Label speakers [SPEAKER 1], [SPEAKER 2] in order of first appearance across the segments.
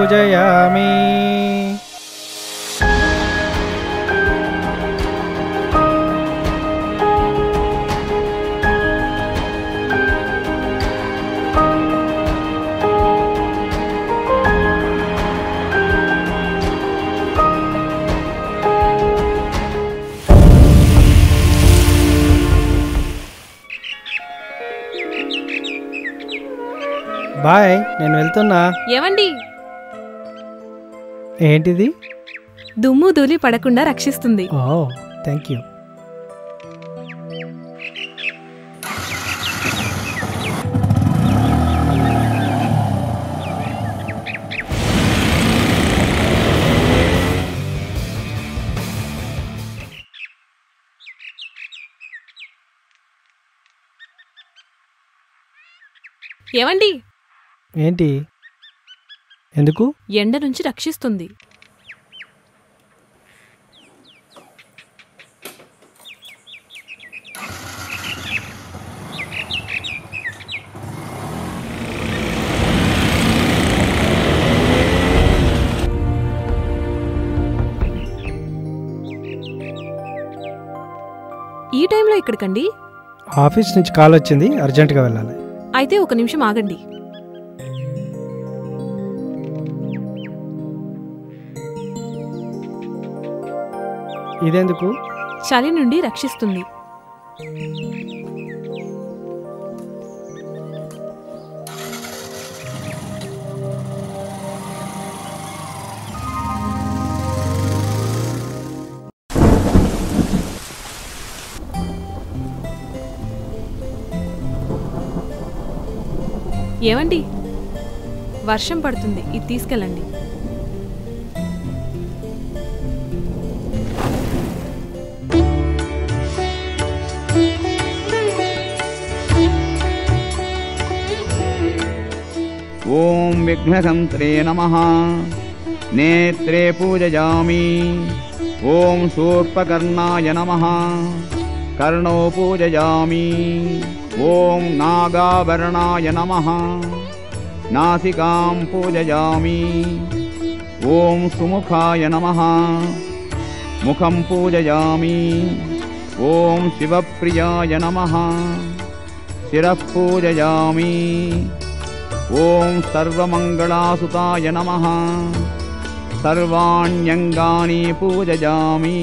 [SPEAKER 1] పూజయామి బాయ్ నేను వెళ్తున్నా
[SPEAKER 2] ఏవండి
[SPEAKER 1] ఏంటిది
[SPEAKER 2] దుమ్ము ధూళి పడకుండా రక్షిస్తుంది
[SPEAKER 1] ఓ థ్యాంక్ యూ
[SPEAKER 2] ఏవండి
[SPEAKER 1] ఏంటి ఎందుకు
[SPEAKER 2] ఎండ నుంచి రక్షిస్తుంది ఈ టైంలో ఇక్కడికండి
[SPEAKER 1] ఆఫీస్ నుంచి కాల్ వచ్చింది అర్జెంటుగా వెళ్ళాలి
[SPEAKER 2] అయితే ఒక నిమిషం ఆగండి
[SPEAKER 1] ఇదెందుకు
[SPEAKER 2] చలి నుండి రక్షిస్తుంది ఏవండి వర్షం పడుతుంది ఇది తీసుకెళ్ళండి
[SPEAKER 3] ॐ विघ्नसन्त्रे नमः नेत्रे पूजयामि ॐ शूर्पकर्णाय नमः कर्णौ पूजयामि ॐ नागाभरणाय नमः नासिकां पूजयामि ॐ सुमुखाय नमः मुखं पूजयामि ॐ शिवप्रियाय नमः शिरः पूजयामि ॐ सर्वमङ्गलासुताय नमः सर्वाण्यङ्गानि पूजयामि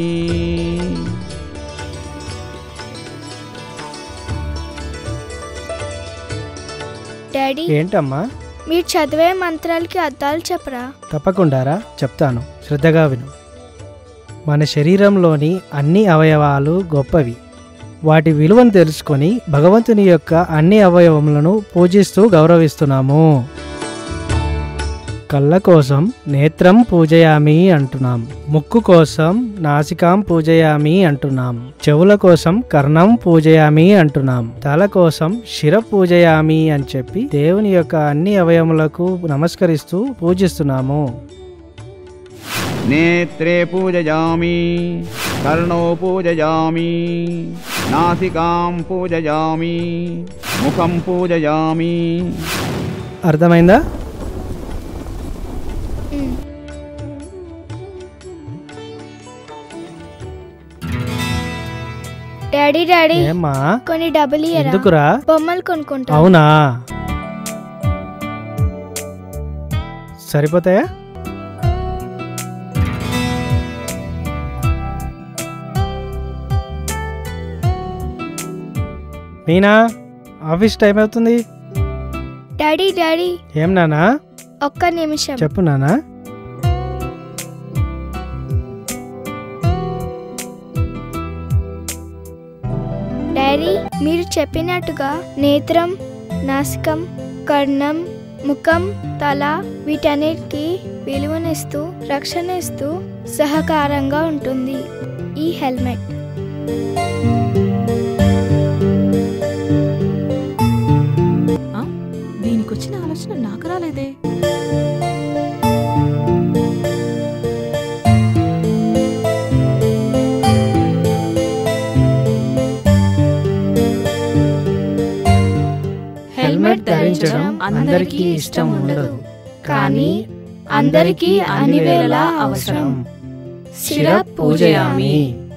[SPEAKER 4] డాడీ
[SPEAKER 1] ఏంటమ్మా
[SPEAKER 4] మీరు చదివే మంత్రాలకి అర్థాలు చెప్పరా
[SPEAKER 1] తప్పకుండారా చెప్తాను శ్రద్ధగా విను మన శరీరంలోని అన్ని అవయవాలు గొప్పవి వాటి విలువను తెలుసుకొని భగవంతుని యొక్క అన్ని అవయవములను పూజిస్తూ గౌరవిస్తున్నాము కళ్ళ కోసం నేత్రం పూజయామి అంటున్నాం ముక్కు కోసం నాసికాం పూజయామి అంటున్నాం చెవుల కోసం కర్ణం పూజయామి అంటున్నాం తల కోసం శిర పూజయామి అని చెప్పి దేవుని యొక్క అన్ని అవయములకు నమస్కరిస్తూ పూజిస్తున్నాము
[SPEAKER 3] नेत्रे पूजयामि कर्णौ पूजयामि नासिकां पूजयामि मुखं पूजयामि
[SPEAKER 1] అర్థమైందా
[SPEAKER 4] ఉమ్. డాడీ డాడీ
[SPEAKER 1] ఏమ్మా
[SPEAKER 4] కొన్ని డబ్బులు ఇయ్యరా
[SPEAKER 1] ఎందుకురా
[SPEAKER 4] బొమ్మలు కొనుక్కుంటా
[SPEAKER 1] అవునా సరిపోతాయా మీనా ఆఫీస్ టైం అవుతుంది
[SPEAKER 4] డాడీ డాడీ
[SPEAKER 1] ఏం నానా
[SPEAKER 4] ఒక్క నిమిషం
[SPEAKER 1] చెప్పు నానా
[SPEAKER 4] డాడీ మీరు చెప్పినట్టుగా నేత్రం నాసికం కర్ణం ముఖం తల వీటన్నిటికీ విలువనిస్తూ రక్షణ ఇస్తూ సహకారంగా ఉంటుంది ఈ హెల్మెట్
[SPEAKER 2] దీనికి వచ్చిన ఆలోచన నాకు రాలేదే
[SPEAKER 1] హెల్మెట్ ధరించడం అందరికీ ఇష్టం ఉండదు కానీ
[SPEAKER 4] అందరికీ అన్ని వేళలా అవసరం శిర పూజయామి